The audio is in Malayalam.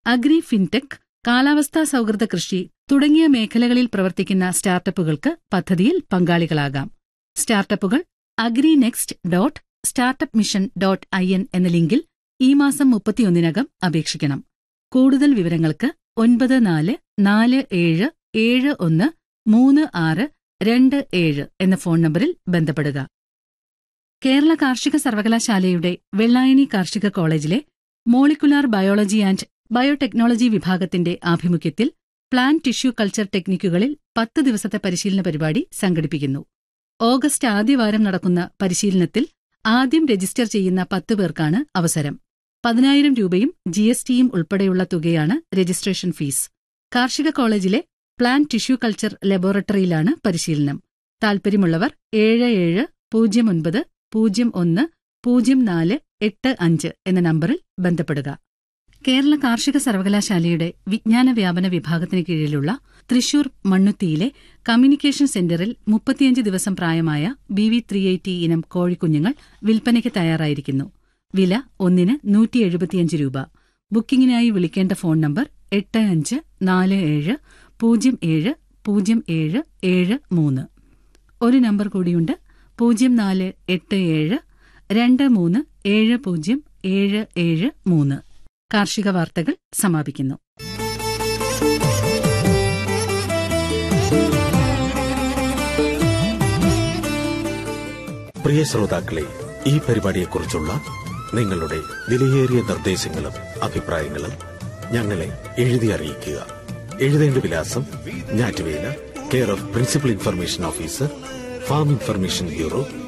അഗ്രി ഫിൻടെക് കാലാവസ്ഥാ സൗഹൃദ കൃഷി തുടങ്ങിയ മേഖലകളിൽ പ്രവർത്തിക്കുന്ന സ്റ്റാർട്ടപ്പുകൾക്ക് പദ്ധതിയിൽ പങ്കാളികളാകാം സ്റ്റാർട്ടപ്പുകൾ agri next dot startup mission dot I N എന്ന ലിങ്കിൽ ഈ മാസം മുപ്പത്തിയൊന്നിനകം അപേക്ഷിക്കണം കൂടുതൽ വിവരങ്ങൾക്ക് ഒൻപത് നാല് നാല് ഏഴ് ഏഴ് ഒന്ന് മൂന്ന് ആറ് രണ്ട് ഏഴ് എന്ന ഫോൺ നമ്പറിൽ ബന്ധപ്പെടുക കേരള കാർഷിക സർവകലാശാലയുടെ വെള്ളായണി കാർഷിക കോളേജിലെ മോളിക്കുലാർ ബയോളജി ആൻഡ് ബയോടെക്നോളജി വിഭാഗത്തിന്റെ ആഭിമുഖ്യത്തിൽ പ്ലാന്റ് ടിഷ്യൂ കൾച്ചർ ടെക്നിക്കുകളിൽ പത്ത് ദിവസത്തെ പരിശീലന പരിപാടി സംഘടിപ്പിക്കുന്നു ഓഗസ്റ്റ് ആദ്യവാരം നടക്കുന്ന പരിശീലനത്തിൽ ആദ്യം രജിസ്റ്റർ ചെയ്യുന്ന പത്ത് പേർക്കാണ് അവസരം പതിനായിരം രൂപയും ജി എസ് ടിയും ഉൾപ്പെടെയുള്ള തുകയാണ് രജിസ്ട്രേഷൻ ഫീസ് കാർഷിക കോളേജിലെ പ്ലാന്റ് ടിഷ്യൂ കൾച്ചർ ലബോറട്ടറിയിലാണ് പരിശീലനം താൽപ്പര്യമുള്ളവർ ഏഴ് ഏഴ് പൂജ്യം ഒൻപത് പൂജ്യം ഒന്ന് പൂജ്യം നാല് എട്ട് അഞ്ച് എന്ന നമ്പറിൽ ബന്ധപ്പെടുക കേരള കാർഷിക സർവകലാശാലയുടെ വിജ്ഞാന വ്യാപന വിഭാഗത്തിന് കീഴിലുള്ള തൃശൂർ മണ്ണുത്തിയിലെ കമ്മ്യൂണിക്കേഷൻ സെന്ററിൽ മുപ്പത്തിയഞ്ച് ദിവസം പ്രായമായ ബി വി ത്രീ എയ്റ്റി ഇനം കോഴിക്കുഞ്ഞുങ്ങൾ വിൽപ്പനയ്ക്ക് തയ്യാറായിരിക്കുന്നു വില ഒന്നിന് നൂറ്റി എഴുപത്തിയഞ്ച് രൂപ ബുക്കിംഗിനായി വിളിക്കേണ്ട ഫോൺ നമ്പർ എട്ട് അഞ്ച് നാല് ഏഴ് പൂജ്യം ഏഴ് പൂജ്യം ഏഴ് ഏഴ് മൂന്ന് ഒരു നമ്പർ കൂടിയുണ്ട് പൂജ്യം നാല് എട്ട് ഏഴ് രണ്ട് മൂന്ന് ഏഴ് പൂജ്യം ഏഴ് ഏഴ് മൂന്ന് കാർഷിക വാർത്തകൾ സമാപിക്കുന്നു പ്രിയ ശ്രോതാക്കളെ ഈ പരിപാടിയെക്കുറിച്ചുള്ള നിങ്ങളുടെ വിലയേറിയ നിർദ്ദേശങ്ങളും അഭിപ്രായങ്ങളും ഞങ്ങളെ എഴുതി അറിയിക്കുക എഴുതേണ്ട വിലാസം Njattuvela care of principal information officer farm information bureau